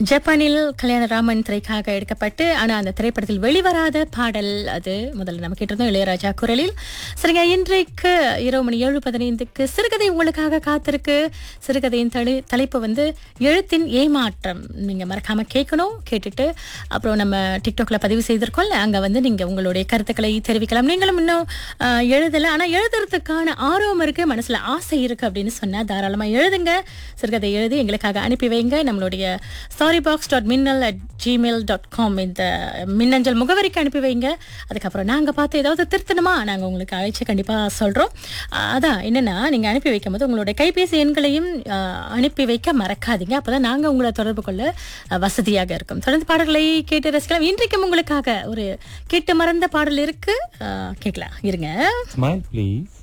ஜப்பானில் கல்யாணராமன் திரைக்காக எடுக்கப்பட்டு ஆனா அந்த திரைப்படத்தில் வெளிவராத பாடல் அது முதல்ல நம்ம கேட்டிருந்தோம் இளையராஜா குரலில் சரிங்க இன்றைக்கு இரவு மணி ஏழு பதினைந்துக்கு சிறுகதை உங்களுக்காக காத்திருக்கு சிறுகதையின் தலை தலைப்பு வந்து எழுத்தின் ஏமாற்றம் நீங்க மறக்காம கேட்கணும் கேட்டுட்டு அப்புறம் நம்ம டிக்டாக்ல பதிவு செய்திருக்கோம்ல அங்க வந்து நீங்க உங்களுடைய கருத்துக்களை தெரிவிக்கலாம் நீங்களும் இன்னும் ஆஹ், எழுதல ஆனா எழுதுறதுக்கான ஆர்வம் இருக்கு மனசுல ஆசை இருக்கு அப்படின்னு சொன்னா தாராளமா எழுதுங்க சிறுகதை எழுதி எங்களுக்காக அனுப்பி வைங்க நம்மளுடைய story box dot Minnal at Gmail dot com இந்த மின்னஞ்சல் முகவரிக்கு அனுப்பி வைங்க அதுக்கப்புறம் நாங்க பார்த்து ஏதாவது திருத்தணுமா நாங்க உங்களுக்கு அழைச்சு கண்டிப்பா சொல்றோம் ஆஹ், அதான் என்னன்னா நீங்க அனுப்பி வைக்கும் போது உங்களுடைய கைபேசி எண்களையும் ஆஹ், அனுப்பி வைக்க மறக்காதீங்க அப்பதான் நாங்க உங்களை தொடர்பு கொள்ள ஆஹ், வசதியாக இருக்கும் தொடர்ந்து பாடல்களை கேட்டு ரசிக்கலாம் இன்றைக்கும் உங்களுக்காக ஒரு கேட்டு மறந்த பாடல் இருக்கு ஆஹ், கேட்கலாம் இருங்க Smile, please.